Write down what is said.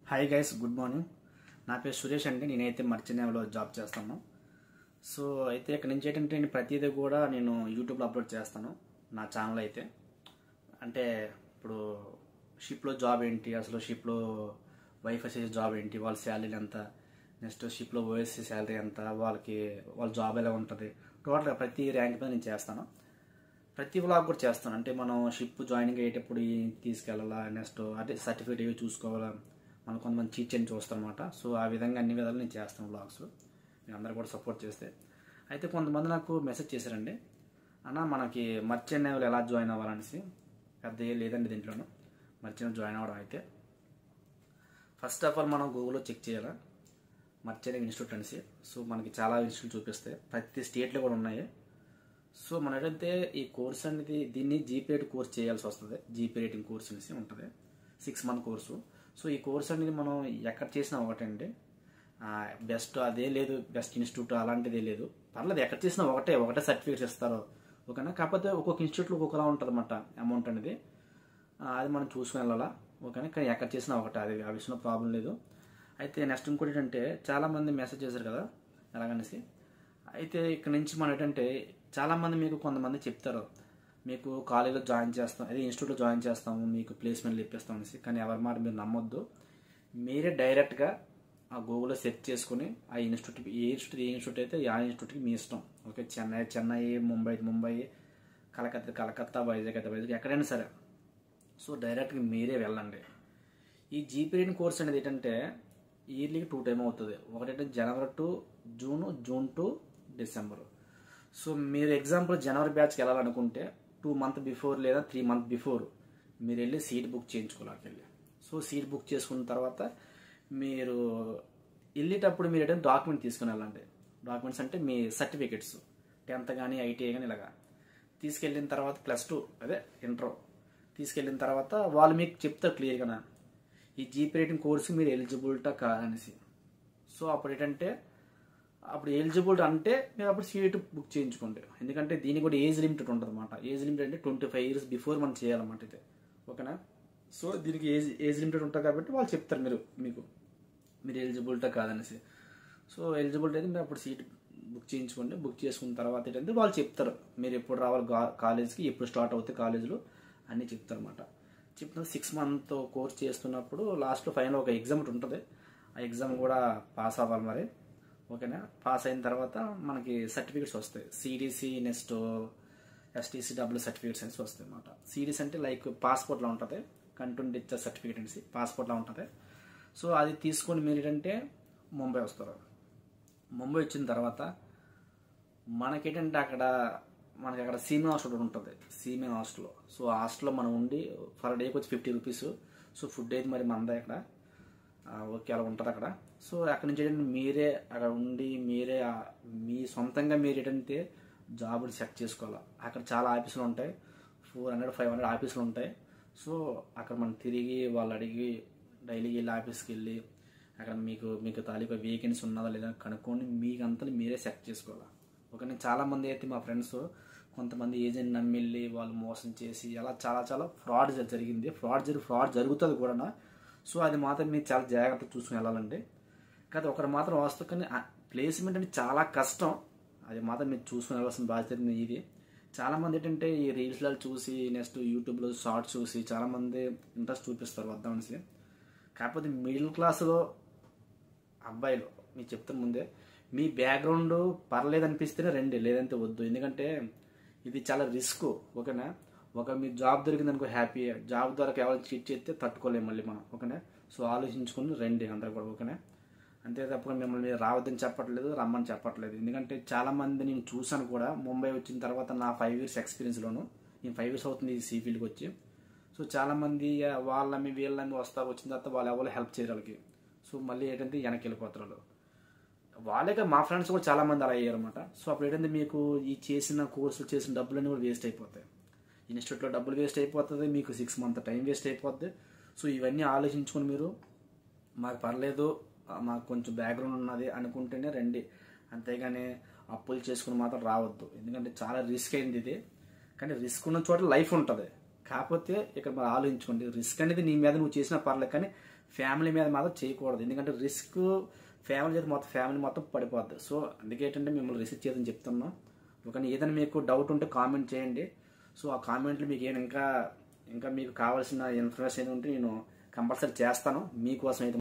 hi guys good morning నా పేరు సురేష్ అండి నేనైతే మర్చినేవలో జాబ్ చేస్తాను సో అయితే ఇక్కడ నుంచి ఏంటంటే నేను ప్రతిదీ కూడా నేను యూట్యూబ్లో అప్లోడ్ చేస్తాను నా ఛానల్ అయితే అంటే ఇప్పుడు షిప్లో జాబ్ ఏంటి అసలు షిప్లో వైఫ్ చేసే జాబ్ ఏంటి వాళ్ళ శాలరీ ఎంత నెక్స్ట్ షిప్లో ఓఎస్సీ శాలరీ ఎంత వాళ్ళకి వాళ్ళ జాబ్ ఎలా ఉంటుంది టోటల్గా ప్రతి ర్యాంక్ మీద నేను చేస్తాను ప్రతి వ్లాగ్ కూడా చేస్తాను అంటే మనం షిప్ జాయినింగ్ అయ్యేటప్పుడు ఈ తీసుకెళ్ళాలా నెక్స్ట్ అంటే సర్టిఫికేట్ ఏవి చూసుకోవాలా మనం కొంతమంది చీట్ అని చూస్తాం అనమాట సో ఆ విధంగా అన్ని విధాలు నేను చేస్తాను వ్లాగ్స్ మీరు అందరూ కూడా సపోర్ట్ చేస్తే అయితే కొంతమంది నాకు మెసేజ్ చేశారండి అన్న మనకి మర్చెంట్ నేవల్ ఎలా జాయిన్ అవ్వాలనేసి పెద్ద ఏం లేదండి దీంట్లోనూ మర్చెంట్ జాయిన్ అవ్వడం అయితే ఫస్ట్ ఆఫ్ ఆల్ మనం గూగుల్లో చెక్ చేయాలా మర్చెంట్ ఇన్స్టిట్యూట్ అనేసి సో మనకి చాలా ఇన్స్టిట్యూట్ చూపిస్తాయి ప్రతి స్టేట్లో కూడా ఉన్నాయి సో మన ఏంటంటే ఈ కోర్స్ అనేది దీన్ని జీపీ రేట్ కోర్స్ చేయాల్సి వస్తుంది జీపీ రేటింగ్ కోర్స్ అనేసి ఉంటుంది సిక్స్ మంత్ కోర్సు సో ఈ కోర్స్ అనేది మనం ఎక్కడ చేసినా ఒకటండి బెస్ట్ అదే లేదు బెస్ట్ ఇన్స్టిట్యూట్ అలాంటిదే లేదు పర్లేదు ఎక్కడ చేసినా ఒకటే ఒకటే సర్టిఫికేట్స్ ఇస్తారు ఓకేనా కాకపోతే ఒక్కొక్క ఇన్స్టిట్యూట్లో ఒక్కొక్కలా ఉంటుంది అన్నమాట అమౌంట్ అనేది ఆ, అది మనం చూసుకుని వెళ్ళాలా ఓకేనా కానీ ఎక్కడ చేసినా ఒకటే అది ఆ విషయంలో ప్రాబ్లం లేదు అయితే నెక్స్ట్ ఇంకోటి ఏంటంటే చాలామంది మెసేజ్ చేశారు కదా ఎలాగనేసి అయితే ఇక్కడ నుంచి మనం ఏంటంటే చాలామంది మీకు కొంతమంది చెప్తారు మీకు కాలేజీలో జాయిన్ చేస్తాం అదే ఇన్స్టిట్యూట్లో జాయిన్ చేస్తాము మీకు ప్లేస్మెంట్లు ఇప్పిస్తాం అనేసి కానీ ఎవరి మాట మీరు నమ్మొద్దు మీరే డైరెక్ట్గా ఆ గూగుల్లో సెర్చ్ చేసుకుని ఆ ఇన్స్టిట్యూట్ ఏ ఇన్స్టిట్యూట్ ఏ ఇన్స్టిట్యూట్ అయితే ఆ ఇన్స్టిట్యూట్కి మీ ఇష్టం ఓకే చెన్నై చెన్నై ముంబై ముంబై కలకత్తా కలకత్తా వైజాగ్ అయితే వైజాగ్ ఎక్కడైనా సరే సో డైరెక్ట్గా మీరే వెళ్ళండి ఈ జీపీఎన్ కోర్స్ అనేది ఏంటంటే ఇయర్లీకి టూ టైం అవుతుంది ఒకటంటే January to June June to December so మీరు ఎగ్జాంపుల్ జనవరి బ్యాచ్కి వెళ్ళాలనుకుంటే టూ మంత్ బిఫోర్ లేదా త్రీ మంత్ బిఫోర్ మీరు వెళ్ళి సీట్ బుక్ చేయించుకోవాలి అక్కడికి వెళ్ళి సో సీట్ బుక్ చేసుకున్న తర్వాత మీరు వెళ్ళేటప్పుడు మీరు ఏంటంటే డాక్యుమెంట్ తీసుకుని వెళ్ళండి డాక్యుమెంట్స్ అంటే మీ సర్టిఫికెట్స్ టెన్త్ కానీ ఐటీఐ కానీ ఇలాగా తీసుకెళ్ళిన తర్వాత ప్లస్ టూ అదే ఇంటర్ తీసుకెళ్ళిన తర్వాత వాళ్ళు మీకు చెప్తారు క్లియర్గా ఈ జీపీ రేటింగ్ కోర్సు మీరు ఎలిజిబుల్టా కాదనేసి సో అప్పుడు ఏంటంటే అప్పుడు ఎలిజిబుల్ అంటే మీరు అప్పుడు సీట్ బుక్ చేయించుకోండి ఎందుకంటే దీనికి కూడా ఏజ్ లిమిటెడ్ ఉంటుంది అనమాట ఏజ్ లిమిటెడ్ అంటే ట్వంటీ ఫైవ్ ఇయర్స్ బిఫోర్ మనం చేయాలన్నమాట ఇది ఓకేనా సో దీనికి ఏజ్ ఏజ్ లిమిటెడ్ ఉంటుంది కాబట్టి వాళ్ళు చెప్తారు మీరు మీకు మీరు ఎలిజిబిలిటీ కాదనేసి సో ఎలిజిబిలిటీ అయితే మీరు అప్పుడు సీట్ బుక్ చేయించుకోండి బుక్ చేసుకున్న తర్వాత ఏంటంటే వాళ్ళు చెప్తారు మీరు ఎప్పుడు రావాలి గా- కాలేజ్కి ఎప్పుడు స్టార్ట్ అవుతాయి కాలేజీలో అన్నీ చెప్తారు అనమాట చెప్తున్న సిక్స్ మంత్ కోర్స్ చేస్తున్నప్పుడు లాస్ట్లో ఫైనల్ ఒక ఎగ్జామ్ ఒకటి ఉంటుంది ఆ ఎగ్జామ్ కూడా పాస్ అవ్వాలి మరి ఓకేనా పాస్ అయిన తర్వాత మనకి సర్టిఫికేట్స్ వస్తాయి CDC next STC W certificates అనేసి వస్తాయి అనమాట సిడిసి అంటే లైక్ పాస్పోర్ట్లో ఉంటుంది కంటెంట్ ఇచ్చే సర్టిఫికేట్ అనేసి పాస్పోర్ట్లో ఉంటుంది సో అది తీసుకొని మీరు ఏంటంటే ముంబై వస్తారు ముంబై వచ్చిన తర్వాత మనకేంటంటే అక్కడ మనకి అక్కడ సీమెన్ హాస్టల్ ఒకటి ఉంటుంది సీమెన్ హాస్టల్ సో ఆ హాస్టల్లో మనం ఉండి ఫర్ డేకి వచ్చి ఫిఫ్టీ రూపీస్ సో ఫుడ్ అయితే మరి మనదే అక్కడ ఆ, ఓకే అలా ఉంటుంది అక్కడ సో అక్కడ నుంచి ఏంటంటే మీరే అక్కడ ఉండి మీరే ఆ, మీ సొంతంగా మీరు ఏంటంటే జాబులు సెట్ చేసుకోవాలి అక్కడ చాలా ఆఫీసులు ఉంటాయి ఫోర్ హండ్రెడ్ ఫైవ్ హండ్రెడ్ ఆఫీసులు ఉంటాయి సో అక్కడ మనం తిరిగి వాళ్ళు అడిగి డైలీ వెళ్ళి ఆఫీస్కి వెళ్ళి అక్కడ మీకు మీకు తాలూకా వేకెన్సీ ఉన్నదా లేదా కనుక్కొని మీకు అంతా మీరే సెట్ చేసుకోవాలి ఓకే చాలా మంది అయితే మా ఫ్రెండ్స్ కొంతమంది ఏజెంట్ నమ్మిళ్ళి వాళ్ళు మోసం చేసి అలా చాలా చాలా ఫ్రాడ్ జరిగింది ఫ్రాడ్ జరిగి ఫ్రాడ్ జరుగుతుంది కూడా సో అది మాత్రం మీరు చాలా జాగ్రత్తగా చూసుకుని వెళ్ళాలండి కాదు ఒకరు మాత్రం వాస్తవం కానీ ప్లేస్మెంట్ అంటే చాలా కష్టం అది మాత్రం మీరు చూసుకుని వెళ్ళాల్సిన బాధ్యత మీ ఇది చాలా మంది ఏంటంటే ఈ రీల్స్లో చూసి నెక్స్ట్ యూట్యూబ్లో షార్ట్స్ చూసి చాలా మంది ఇంట్రెస్ట్ చూపిస్తారు వద్దామనేసి కాకపోతే మిడిల్ క్లాస్లో అబ్బాయిలు మీకు చెప్తాను ముందే మీ బ్యాక్గ్రౌండ్ పర్లేదు అనిపిస్తేనే రండి లేదంటే వద్దు ఎందుకంటే ఇది చాలా రిస్క్ ఓకేనా ఒక మీ జాబ్ దొరికింది అనుకో హ్యాపీ జాబ్ ద్వారా ఎవరు చీట్ చేస్తే తట్టుకోలేము మళ్ళీ మనం ఓకేనా సో ఆలోచించుకుని రండి అందరూ కూడా ఓకేనా అంతే తప్ప మిమ్మల్ని రావద్దని చెప్పట్లేదు రమ్మని చెప్పట్లేదు ఎందుకంటే చాలా మంది నేను చూశాను కూడా ముంబై వచ్చిన తర్వాత నా ఫైవ్ ఇయర్స్ ఎక్స్పీరియన్స్లోను నేను ఫైవ్ ఇయర్స్ అవుతుంది ఈ సీ ఫీల్డ్కి వచ్చి సో చాలా మంది ఆ, వాళ్ళని వీళ్ళని వస్తారు వచ్చిన తర్వాత వాళ్ళు ఎవరు హెల్ప్ చేయరు వాళ్ళకి సో మళ్ళీ ఏంటంటే వెనక్కి వెళ్ళిపోతారు వాళ్ళు వాళ్ళే కాదు, మా ఫ్రెండ్స్ కూడా చాలా మంది అలా అయ్యారు అనమాట సో అప్పుడు ఏంటంటే మీకు ఈ చేసిన కోర్సులు చేసిన డబ్బులన్నీ కూడా వేస్ట్ అయిపోతాయి ఇన్స్టిట్యూట్లో డబ్బులు వేస్ట్ అయిపోతుంది మీకు సిక్స్ మంత్ టైం వేస్ట్ అయిపోద్ది సో ఇవన్నీ ఆలోచించుకొని మీరు మాకు పర్లేదు ఆ, మాకు కొంచెం బ్యాక్గ్రౌండ్ ఉన్నది అనుకుంటేనే రండి అంతేగాని అప్పులు చేసుకుని మాత్రం రావద్దు ఎందుకంటే చాలా రిస్క్ అయింది ఇది కానీ రిస్క్ ఉన్న చోట లైఫ్ ఉంటుంది కాకపోతే ఇక్కడ మరి ఆలోచించుకోండి రిస్క్ అనేది నీ మీద నువ్వు చేసినా పర్లేదు కానీ ఫ్యామిలీ మీద మాత్రం చేయకూడదు ఎందుకంటే రిస్క్ ఫ్యామిలీ చేతి మొత్తం ఫ్యామిలీ మొత్తం పడిపోద్ది సో అందుకే ఏంటంటే మిమ్మల్ని రిస్క్ చేయదని చెప్తున్నా ఒకవేళ ఏదైనా మీకు డౌట్ ఉంటే కామెంట్ చేయండి సో ఆ కామెంట్లు మీకు ఏం ఇంకా ఇంకా మీకు కావాల్సిన ఇన్ఫర్మేషన్ ఏది ఉంటే నేను కంపల్సరీ చేస్తాను మీకోసం అయితే